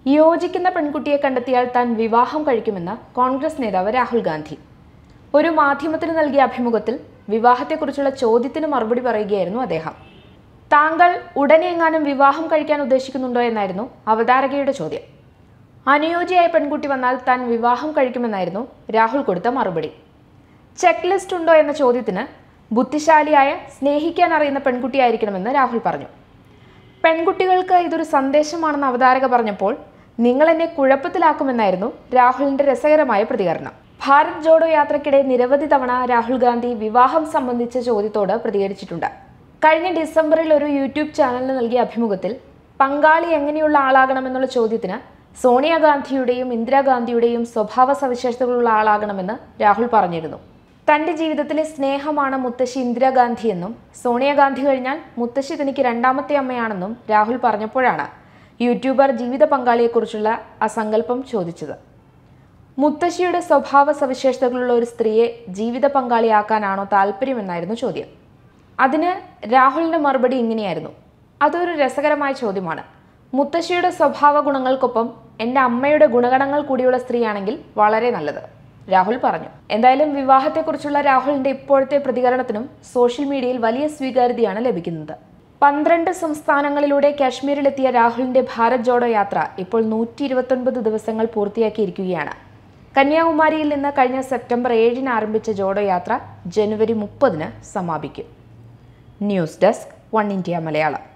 യോജിക്കുന്ന പെൺകുട്ടിയെ കണ്ടെത്തിയാൽ താൻ വിവാഹം കഴിക്കുമെന്ന് കോൺഗ്രസ് നേതാവ് രാഹുൽ ഗാന്ധി ഒരു മാധ്യമത്തിന് നൽകിയ അഭിമുഖത്തിൽ വിവാഹത്തെക്കുറിച്ചുള്ള ചോദ്യത്തിന് മറുപടി പറയുകയായിരുന്നു അദ്ദേഹം താങ്കൾ ഉടനെ എങ്ങാനും വിവാഹം കഴിക്കാൻ ഉദ്ദേശിക്കുന്നുണ്ടോ എന്നായിരുന്നു അവതാരകയുടെ ചോദ്യം അനുയോജ്യയായ പെൺകുട്ടി വന്നാൽ താൻ വിവാഹം കഴിക്കുമെന്നായിരുന്നു രാഹുൽ കൊടുത്ത മറുപടി ചെക്ക് ലിസ്റ്റ് ഉണ്ടോ എന്ന ചോദ്യത്തിന് ബുദ്ധിശാലിയായ സ്നേഹിക്കാൻ അറിയുന്ന പെൺകുട്ടിയായിരിക്കണമെന്ന് രാഹുൽ പറഞ്ഞു പെൺകുട്ടികൾക്ക് ഇതൊരു സന്ദേശമാണെന്ന് അവതാരക പറഞ്ഞപ്പോൾ നിങ്ങൾ എന്നെ കുഴപ്പത്തിലാക്കുമെന്നായിരുന്നു രാഹുലിന്റെ രസകരമായ പ്രതികരണം ഭാരത് ജോഡോ യാത്രയ്ക്കിടെ നിരവധി തവണ രാഹുൽ ഗാന്ധി വിവാഹം സംബന്ധിച്ച ചോദ്യത്തോട് പ്രതികരിച്ചിട്ടുണ്ട് കഴിഞ്ഞ ഡിസംബറിൽ ഒരു യൂട്യൂബ് ചാനലിന് നൽകിയ അഭിമുഖത്തിൽ പങ്കാളി എങ്ങനെയുള്ള ആളാകണമെന്നുള്ള ചോദ്യത്തിന് സോണിയാഗാന്ധിയുടെയും ഇന്ദിരാഗാന്ധിയുടെയും സ്വഭാവ സവിശേഷതകളുള്ള ആളാകണമെന്ന് രാഹുൽ പറഞ്ഞിരുന്നു തന്റെ ജീവിതത്തിലെ സ്നേഹമാണ് മുത്തശ്ശി ഇന്ദിരാഗാന്ധിയെന്നും സോണിയാഗാന്ധി കഴിഞ്ഞാൽ മുത്തശ്ശി തനിക്ക് രണ്ടാമത്തെ അമ്മയാണെന്നും രാഹുൽ പറഞ്ഞപ്പോഴാണ് യൂട്യൂബർ ജീവിത പങ്കാളിയെക്കുറിച്ചുള്ള ആ സങ്കല്പം ചോദിച്ചത് മുത്തശ്ശിയുടെ സ്വഭാവ സവിശേഷതകളുള്ള ഒരു സ്ത്രീയെ ജീവിത പങ്കാളിയാക്കാനാണോ താല്പര്യമെന്നായിരുന്നു ചോദ്യം അതിന് രാഹുലിന്റെ മറുപടി ഇങ്ങനെയായിരുന്നു അതൊരു രസകരമായ ചോദ്യമാണ് മുത്തശ്ശിയുടെ സ്വഭാവ ഗുണങ്ങൾക്കൊപ്പം എൻ്റെ അമ്മയുടെ ഗുണഗണങ്ങൾ കൂടിയുള്ള സ്ത്രീയാണെങ്കിൽ വളരെ നല്ലത് രാഹുൽ പറഞ്ഞു എന്തായാലും വിവാഹത്തെക്കുറിച്ചുള്ള രാഹുലിന്റെ ഇപ്പോഴത്തെ പ്രതികരണത്തിനും സോഷ്യൽ മീഡിയയിൽ വലിയ സ്വീകാര്യതയാണ് ലഭിക്കുന്നത് പന്ത്രണ്ട് സംസ്ഥാനങ്ങളിലൂടെ കാശ്മീരിലെത്തിയ രാഹുലിന്റെ ഭാരത് ജോഡോ യാത്ര ഇപ്പോൾ നൂറ്റി ഇരുപത്തൊൻപത് ദിവസങ്ങൾ പൂർത്തിയാക്കിയിരിക്കുകയാണ് കന്യാകുമാരിയിൽ നിന്ന് കഴിഞ്ഞ സെപ്റ്റംബർ ഏഴിന് ആരംഭിച്ച ജോഡോ യാത്ര ജനുവരി മുപ്പതിന് സമാപിക്കും news desk one India Malayalam